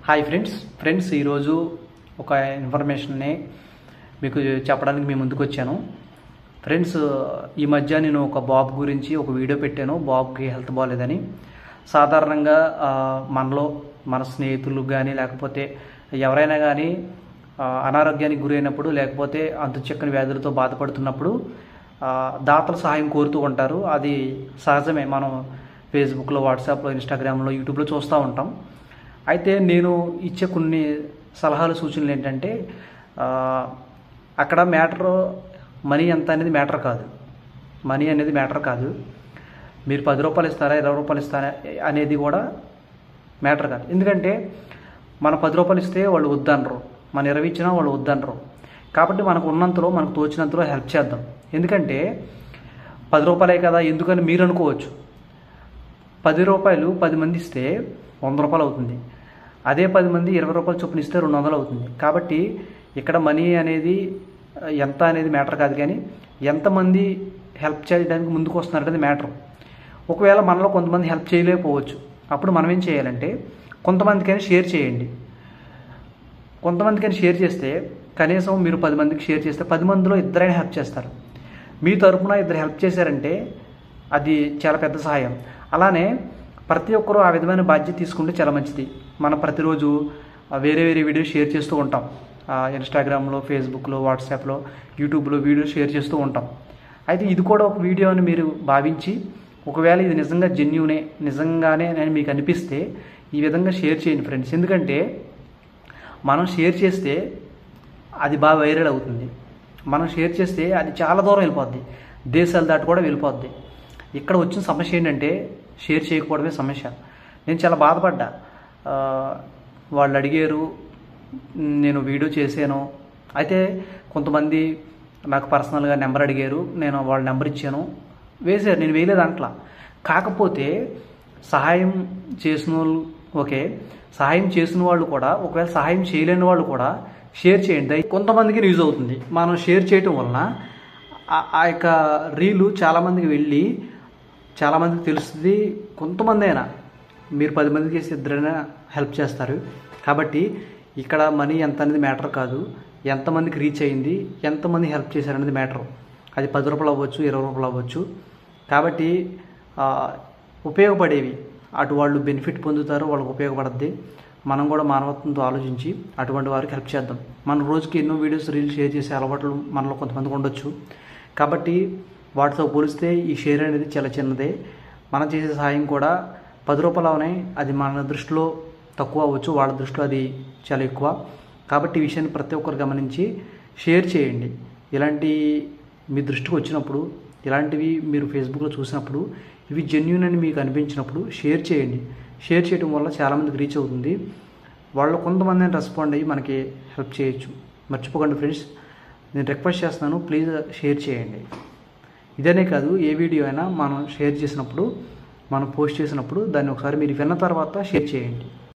hi friends friends ఈరోజు ఒక ఇన్ఫర్మేషన్ని మీకు చెప్పడానికి మీ ముందుకు వచ్చాను ఫ్రెండ్స్ ఈ మధ్య నేను ఒక బాబు గురించి ఒక వీడియో పెట్టాను బాబుకి హెల్త్ బాగాలేదని సాధారణంగా ఆ, మనలో మన స్నేహితులు కానీ లేకపోతే ఎవరైనా కానీ ఆ, అనారోగ్యానికి గురైనప్పుడు లేకపోతే అంతు చిక్కని వ్యాధులతో బాధపడుతున్నప్పుడు ఆ, దాతల సహాయం కోరుతూ ఉంటారు అది సహజమే మనం ఫేస్బుక్లో వాట్సాప్లో ఇన్స్టాగ్రామ్లో యూట్యూబ్లో చూస్తూ ఉంటాం అయితే నేను ఇచ్చే కొన్ని సలహాలు సూచనలు ఏంటంటే ఆ, అక్కడ మ్యాటర్ మనీ ఎంత అనేది మ్యాటర్ కాదు మనీ అనేది మ్యాటర్ కాదు మీరు పది రూపాయలు ఇస్తారా ఇరవై రూపాయలు ఇస్తారా అనేది కూడా మ్యాటర్ కాదు ఎందుకంటే మన పది రూపాయలు ఇస్తే వాళ్ళు వద్దనరు మన ఇరవై ఇచ్చినా వాళ్ళు వద్దనరు కాబట్టి మనకు ఉన్నంతలో మనకు తోచినంతలో హెల్ప్ చేద్దాం ఎందుకంటే పది రూపాయలే కదా ఎందుకని మీరు అనుకోవచ్చు పది రూపాయలు పది మంది ఇస్తే వంద రూపాయలు అవుతుంది అదే పది మంది ఇరవై రూపాయలు చొప్పున ఇస్తే రెండు వందలు అవుతుంది కాబట్టి ఇక్కడ మనీ అనేది ఆ, ఎంత అనేది మ్యాటర్ కాదు కానీ ఎంతమంది హెల్ప్ చేయడానికి ముందుకు వస్తున్నారు అనేది మ్యాటర్ ఒకవేళ మనలో కొంతమంది హెల్ప్ చేయలేకపోవచ్చు అప్పుడు మనం ఏం చేయాలంటే కొంతమందికైనా షేర్ చేయండి కొంతమందికైనా షేర్ చేస్తే కనీసం మీరు పది మందికి షేర్ చేస్తే పది మందిలో ఇద్దరైనా హెల్ప్ చేస్తారు మీ తరపున ఇద్దరు హెల్ప్ చేశారంటే అది చాలా పెద్ద సహాయం అలానే ప్రతి ఒక్కరూ ఆ విధమైన బాధ్యత తీసుకుంటే చాలా మంచిది మనం ప్రతిరోజు ఆ, వేరే వేరే వీడియో షేర్ చేస్తూ ఉంటాం ఆ, ఇన్స్టాగ్రామ్లో ఫేస్బుక్లో వాట్సాప్లో యూట్యూబ్లో వీడియో షేర్ చేస్తూ ఉంటాం అయితే ఇది కూడా ఒక వీడియో అని మీరు భావించి ఒకవేళ ఇది నిజంగా జెన్యునే నిజంగానే అని మీకు అనిపిస్తే ఈ విధంగా షేర్ చేయండి ఫ్రెండ్స్ ఎందుకంటే మనం షేర్ చేస్తే అది బాగా వైరల్ అవుతుంది మనం షేర్ చేస్తే అది చాలా దూరం వెళ్ళిపోద్ది దేశాలు దాటి కూడా వెళ్ళిపోద్ది ఇక్కడ వచ్చిన సమస్య ఏంటంటే షేర్ చేయకపోవడమే సమస్య నేను చాలా బాధపడ్డా ఆ, వాళ్ళు అడిగారు నేను వీడియో చేశాను అయితే కొంతమంది నాకు పర్సనల్గా నెంబర్ అడిగారు నేను వాళ్ళ నెంబర్ ఇచ్చాను వేశారు నేను వేయలేదు అంట్లా కాకపోతే సహాయం చేసిన వాళ్ళు ఓకే సహాయం చేసిన వాళ్ళు కూడా ఒకవేళ సహాయం చేయలేని వాళ్ళు కూడా షేర్ చేయండి దయ- కొంతమందికి యూజ్ అవుతుంది మనం షేర్ చేయటం వలన ఆ- ఆ యొక్క రీలు చాలామందికి వెళ్ళి చాలామందికి తెలుస్తుంది కొంతమంది అయినా మీరు పది మందికి వేసి ఇద్దరైనా హెల్ప్ చేస్తారు కాబట్టి ఇక్కడ మనీ ఎంత అనేది మ్యాటర్ కాదు ఎంతమందికి రీచ్ అయింది ఎంతమంది హెల్ప్ చేశారనేది మ్యాటర్ అది పది రూపాయలు అవ్వచ్చు ఇరవై రూపాయలు అవ్వచ్చు కాబట్టి ఆ, ఉపయోగపడేవి అటు వాళ్ళు బెనిఫిట్ పొందుతారు వాళ్ళకి ఉపయోగపడద్ది మనం కూడా మానవత్వంతో ఆలోచించి అటువంటి వారికి హెల్ప్ చేద్దాం మనం రోజుకి ఎన్నో వీడియోస్ రీల్స్ షేర్ చేసే అలవాట్లు మనలో కొంతమందికి ఉండొచ్చు కాబట్టి వాటితో పోలిస్తే ఈ షేర్ అనేది చాలా చిన్నదే మనం చేసే సహాయం కూడా పది రూపాయలు అవనే అది మన దృష్టిలో తక్కువ అవ్వచ్చు వాళ్ళ దృష్టిలో అది చాలా ఎక్కువ కాబట్టి ఈ విషయాన్ని ప్రతి ఒక్కరు గమనించి షేర్ చేయండి ఇలాంటి మీ దృష్టికి వచ్చినప్పుడు ఇలాంటివి మీరు ఫేస్బుక్లో చూసినప్పుడు ఇవి జెన్యున్ అని మీకు అనిపించినప్పుడు షేర్ చేయండి షేర్ చేయడం వల్ల చాలామందికి రీచ్ అవుతుంది వాళ్ళు కొంతమంది రెస్పాండ్ అయ్యి మనకి హెల్ప్ చేయొచ్చు మర్చిపోకండి ఫ్రెండ్స్ నేను రిక్వెస్ట్ చేస్తున్నాను ప్లీజ్ షేర్ చేయండి ఇదనే కాదు ఏ వీడియో అయినా మనం షేర్ చేసినప్పుడు మనం పోస్ట్ చేసినప్పుడు దాన్ని ఒకసారి మీరు విన్న తర్వాత షేర్ చేయండి